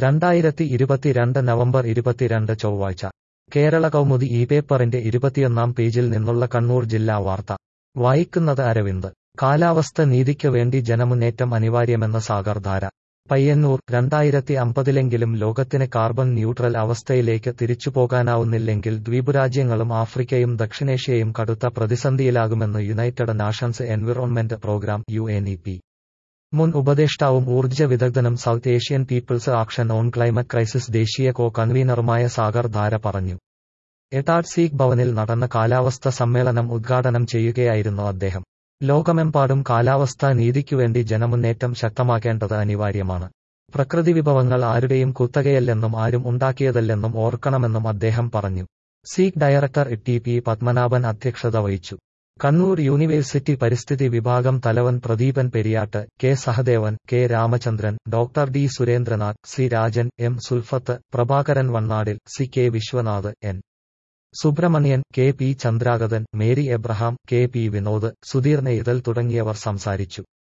രണ്ടായിരത്തി ഇരുപത്തിരണ്ട് നവംബർ ഇരുപത്തിരണ്ട് ചൊവ്വാഴ്ച കേരള കൗമുദി ഈ പേപ്പറിന്റെ ഇരുപത്തിയൊന്നാം പേജിൽ നിന്നുള്ള കണ്ണൂർ ജില്ലാ വാർത്ത വായിക്കുന്നത് അരവിന്ദ് കാലാവസ്ഥ നീതിക്ക് വേണ്ടി ജനമുന്നേറ്റം അനിവാര്യമെന്ന സാഗർ ധാര പയ്യന്നൂർ രണ്ടായിരത്തി അമ്പതിലെങ്കിലും ലോകത്തിന് കാർബൺ ന്യൂട്രൽ അവസ്ഥയിലേക്ക് തിരിച്ചുപോകാനാവുന്നില്ലെങ്കിൽ ദ്വീപുരാജ്യങ്ങളും ആഫ്രിക്കയും ദക്ഷിണേഷ്യയും കടുത്ത പ്രതിസന്ധിയിലാകുമെന്ന് United Nations Environment Programme U N E P മുൻ ഉപദേഷ്ടാവും ഊർജ്ജ വിദഗ്ധനും South Asian People's Action on Climate Crisis ദേശീയ കോ കൺവീനറുമായ സാഗർ ധാര പറഞ്ഞു എട്ടാഡ് സീഖ് ഭവനിൽ നടന്ന കാലാവസ്ഥ സമ്മേളനം ഉദ്ഘാടനം ചെയ്യുകയായിരുന്നു അദ്ദേഹം ലോകമെമ്പാടും കാലാവസ്ഥാ നീതിക്കുവേണ്ടി ജനമുന്നേറ്റം ശക്തമാക്കേണ്ടത് അനിവാര്യമാണ് പ്രകൃതി വിഭവങ്ങൾ ആരുടെയും കുത്തകയല്ലെന്നും ആരും ഉണ്ടാക്കിയതല്ലെന്നും ഓർക്കണമെന്നും അദ്ദേഹം പറഞ്ഞു SEEK director T P Padmanabhan അധ്യക്ഷത വഹിച്ചു കണ്ണൂർ യൂണിവേഴ്സിറ്റി പരിസ്ഥിതി വിഭാഗം തലവൻ Pradeepan Periyatt K Sahadevan K Ramachandran doctor D Surendranath C Rajan M Sulfath Prabhakaran Vannadil C K Viswanath N Subramanian K P Chandragathan Mary Abraham K P Vinod Sudheer Neythal തുടങ്ങിയവർ സംസാരിച്ചു